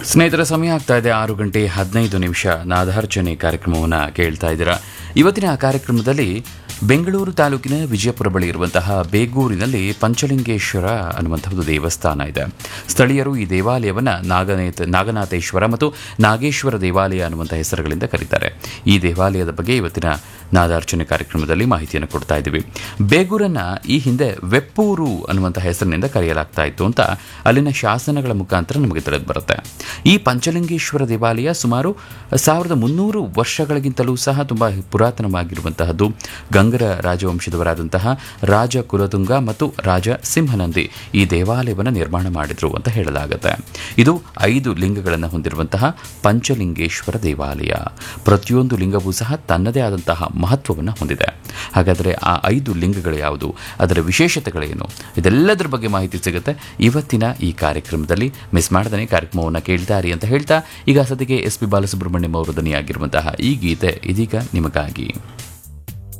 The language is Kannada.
ಸ್ನೇಹಿತರ ಸಮಯ ಆಗ್ತಾ ಇದೆ ಆರು ಗಂಟೆ ಹದಿನೈದು ನಿಮಿಷ ನಾದಾರ್ಚನೆ ಕಾರ್ಯಕ್ರಮವನ್ನು ಕೇಳ್ತಾ ಇದ್ದೀರಾ ಇವತ್ತಿನ ಕಾರ್ಯಕ್ರಮದಲ್ಲಿ ಬೆಂಗಳೂರು ತಾಲೂಕಿನ ವಿಜಯಪುರ ಬಳಿ ಇರುವಂತಹ ಬೇಗೂರಿನಲ್ಲಿ ಪಂಚಲಿಂಗೇಶ್ವರ ಅನ್ನುವಂತಹ ಒಂದು ದೇವಸ್ಥಾನ ಇದೆ ಸ್ಥಳೀಯರು ಈ ದೇವಾಲಯವನ್ನು ನಾಗನೇತ ನಾಗನಾಥೇಶ್ವರ ಮತ್ತು ನಾಗೇಶ್ವರ ದೇವಾಲಯ ಅನ್ನುವಂಥ ಹೆಸರುಗಳಿಂದ ಕರೀತಾರೆ ಈ ದೇವಾಲಯದ ಬಗ್ಗೆ ಇವತ್ತಿನ ನಾದಾರ್ಚನೆ ಕಾರ್ಯಕ್ರಮದಲ್ಲಿ ಮಾಹಿತಿಯನ್ನು ಕೊಡ್ತಾ ಇದ್ದೀವಿ ಬೇಗೂರನ್ನ ಈ ಹಿಂದೆ ವೆಪ್ಪೂರು ಅನ್ನುವಂಥ ಹೆಸರಿನಿಂದ ಕರೆಯಲಾಗ್ತಾ ಇತ್ತು ಅಂತ ಅಲ್ಲಿನ ಶಾಸನಗಳ ಮುಖಾಂತರ ನಮಗೆ ತಿಳಿದು ಬರುತ್ತೆ ಈ ಪಂಚಲಿಂಗೇಶ್ವರ ದೇವಾಲಯ ಸುಮಾರು ಸಾವಿರದ ಮುನ್ನೂರು ವರ್ಷಗಳಿಗಿಂತಲೂ ಸಹ ತುಂಬ ಪುರಾತನವಾಗಿರುವಂತಹದ್ದು ಗಂಗರ ರಾಜವಂಶದವರಾದಂತಹ ರಾಜ ಕುಲತುಂಗ ಮತ್ತು ರಾಜ ಸಿಂಹನಂದಿ ಈ ದೇವಾಲಯವನ್ನು ನಿರ್ಮಾಣ ಮಾಡಿದ್ರು ಅಂತ ಹೇಳಲಾಗುತ್ತೆ ಇದು ಐದು ಲಿಂಗಗಳನ್ನು ಹೊಂದಿರುವಂತಹ ಪಂಚಲಿಂಗೇಶ್ವರ ದೇವಾಲಯ ಪ್ರತಿಯೊಂದು ಲಿಂಗವೂ ಸಹ ತನ್ನದೇ ಆದಂತಹ ಮಹತ್ವವನ್ನು ಹೊಂದಿದೆ ಹಾಗಾದರೆ ಆ ಐದು ಲಿಂಗಗಳು ಯಾವುದು ಅದರ ವಿಶೇಷತೆಗಳೇನು ಇದೆಲ್ಲದರ ಬಗ್ಗೆ ಮಾಹಿತಿ ಸಿಗುತ್ತೆ ಇವತ್ತಿನ ಈ ಕಾರ್ಯಕ್ರಮದಲ್ಲಿ ಮಿಸ್ ಮಾಡದೇ ಕಾರ್ಯಕ್ರಮವನ್ನು ಕೇಳ್ತಾರಿ ಅಂತ ಹೇಳ್ತಾ ಈಗ ಸದ್ಯಕ್ಕೆ ಎಸ್ ಪಿ ಬಾಲಸುಬ್ರಹ್ಮಣ್ಯಂ ಅವರು ದನಿಯಾಗಿರುವಂತಹ ಈ ಗೀತೆ ಇದೀಗ ನಿಮಗಾಗಿ